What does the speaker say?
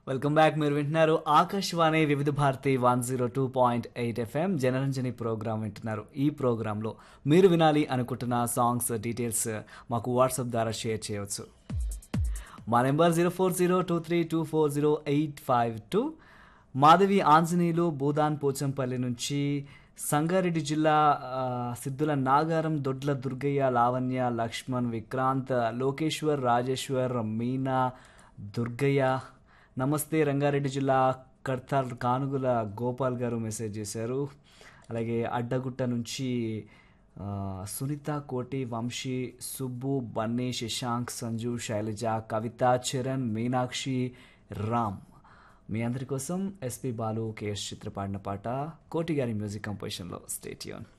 welcome back మీరు వింటున్నారు Akashvani Vividh Bharati one zero two point eight FM Janaranjani program వింటున్నారు ఈ ప్రోగ్రాంలో మీరు వినాలి అనుకుంటున్న సాంగ్స్ డీటెయిల్స్ మాకు వాట్సాప్ ద్వారా షేర్ చేయవచ్చు మా number zero four zero two three two four zero eight five two Madhavi Anjaneyulu Bhoodan Pochampally నుంచి సంగారెడ్డి జిల్లా ఆ, సిద్ధుల నాగారం దొడ్ల దుర్గయ్య లావణ్య లక్ష్మణ్ విక్రాంత్ లోకేశ్వర్ రాజేశ్వర్ మీనా దుర్గయ్య నమస్తే రంగారెడ్డి జిల్లా కర్తాల్ కానుగుల గోపాల్ గారు మెసేజ్ చేశారు అలాగే అడ్డగుట్ట నుంచి ఆ, సునీత కోటి వంశీ సుబ్బు బన్నీ శశాంక్ సంజు శైలజ కవిత చరణ్ మీనాక్షి రామ్ మీ అందరి కోసం ఎస్పి బాలు కేఎస్ చిత్ర పాడిన పాట కోటి గారి మ్యూజిక్ కంపోజిషన్లో స్టేట్యూన్